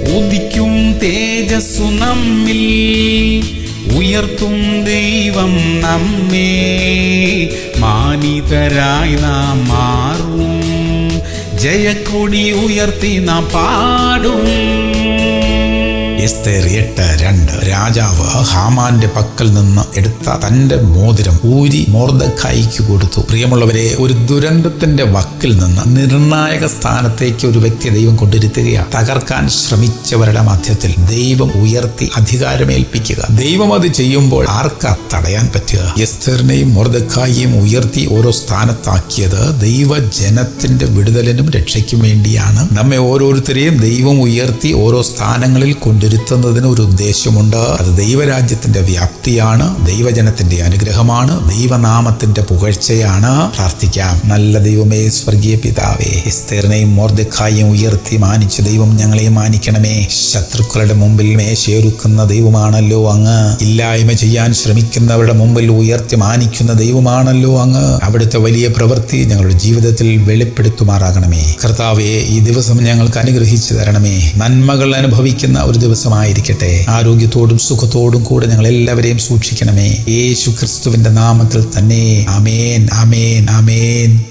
ഉദിക്കും തേജസ്സു നമ്മിൽ ഉയർത്തും ദൈവം നമ്മെ മാനിതരായി നാം മാറും ജയക്കൊടി ഉയർത്തി നാം പാടും എസ്തേർ എട്ട് രണ്ട് രാജാവ് ഹാമാന്റെ പക്കൽ നിന്ന് എടുത്ത തന്റെ മോതിരം ഊരി മോർദക്കായിക്ക് കൊടുത്തു പ്രിയമുള്ളവരെ ഒരു ദുരന്തത്തിന്റെ വക്കിൽ നിന്ന് നിർണായക സ്ഥാനത്തേക്ക് ഒരു വ്യക്തി ദൈവം കൊണ്ടിരുത്തുകയാണ് തകർക്കാൻ ശ്രമിച്ചവരുടെ മധ്യത്തിൽ ദൈവം ഉയർത്തി അധികാരമേൽപ്പിക്കുക ദൈവം അത് ചെയ്യുമ്പോൾ ആർക്കാ തടയാൻ പറ്റുക എസ്തേറിനെയും മോർദക്കായിയും ഉയർത്തി ഓരോ സ്ഥാനത്താക്കിയത് ദൈവജനത്തിന്റെ വിടുതലിനും രക്ഷയ്ക്കും വേണ്ടിയാണ് നമ്മെ ഓരോരുത്തരെയും ദൈവം ഉയർത്തി ഓരോ സ്ഥാനങ്ങളിൽ കൊണ്ടിരുത്തുന്നതിന് ഒരു ഉദ്ദേശമുണ്ട് അത് ദൈവരാജ്യത്തിന്റെ വ്യാപ്തിയാണ് ദൈവജനത്തിന്റെ അനുഗ്രഹമാണ് ദൈവനാമത്തിന്റെ പുകഴ്ചയാണ് പ്രാർത്ഥിക്കാം നല്ല ദൈവമേ സ്വർഗീയ പിതാവേ എസ്തേറിനെയും മോർദക്കായും ഉയർത്തി മാനിച്ച ദൈവം ഞങ്ങളെ മാനിക്കണമേ ശത്രുക്കളുടെ മുമ്പിൽ മേശയൊരുക്കുന്ന ദൈവമാണല്ലോ അങ്ങ് ഇല്ലായ്മ ചെയ്യാൻ ശ്രമിക്കുന്നവരുടെ മുമ്പിൽ ഉയർത്തി മാനിക്കുന്ന ദൈവമാണല്ലോ അങ്ങ് അവിടുത്തെ വലിയ പ്രവൃത്തി ഞങ്ങളുടെ ജീവിതത്തിൽ വെളിപ്പെടുത്തുമാറാകണമേ കർത്താവെ ഈ ദിവസം ഞങ്ങൾക്ക് അനുഗ്രഹിച്ചു തരണമേ നന്മകൾ അനുഭവിക്കുന്ന ഒരു ദിവസമായിരിക്കട്ടെ ആരോഗ്യത്തോടും സുഖത്തോടും കൂടെ ഞങ്ങൾ എല്ലാവരെയും സൂക്ഷിക്കണമേ യേശു ക്രിസ്തുവിന്റെ നാമത്തിൽ തന്നെ അമേൻ അമേൻ അമേൻ